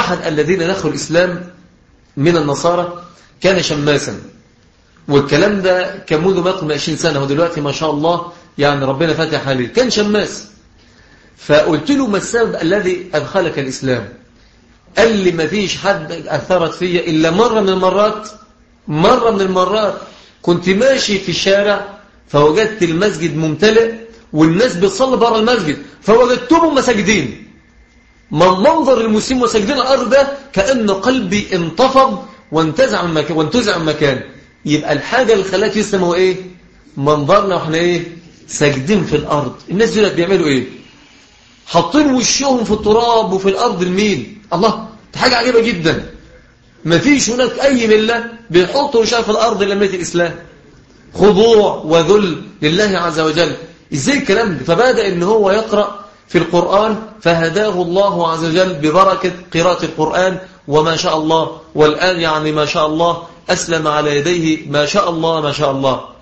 أحد الذين دخلوا الإسلام من النصارى كان شماسا والكلام ده كان منذ ما يقل 20 سنة ودلوقتي ما شاء الله يعني ربنا فتح عليه كان شماس فقلت له ما السبب الذي أدخلك الإسلام قال لي ما فيش حد أثرت فيا إلا مرة من المرات مرة من المرات كنت ماشي في الشارع فوجدت المسجد ممتلئ والناس بتصلي بره المسجد فوجدتهم مساجدين من منظر المسلمين مساجدين الأرض ده كأن قلبي انتفض وانتزع من مكان وانتزع من مكان يبقى الحاجة اللي خلاك يسلم هو ايه منظرنا واحنا ايه ساجدين في الأرض الناس دول بيعملوا ايه حاطين وشهم في التراب وفي الأرض المين الله دي حاجة عجيبة جدا ما فيش هناك أي ملة بيحطوا وشها في الأرض لما الإسلام خضوع وذل لله عز وجل ازاي الكلام ده فبدأ ان هو يقرأ في القرآن فهداه الله عز وجل ببركة قراءة القرآن وما شاء الله والآن يعني ما شاء الله أسلم على يديه ما شاء الله ما شاء الله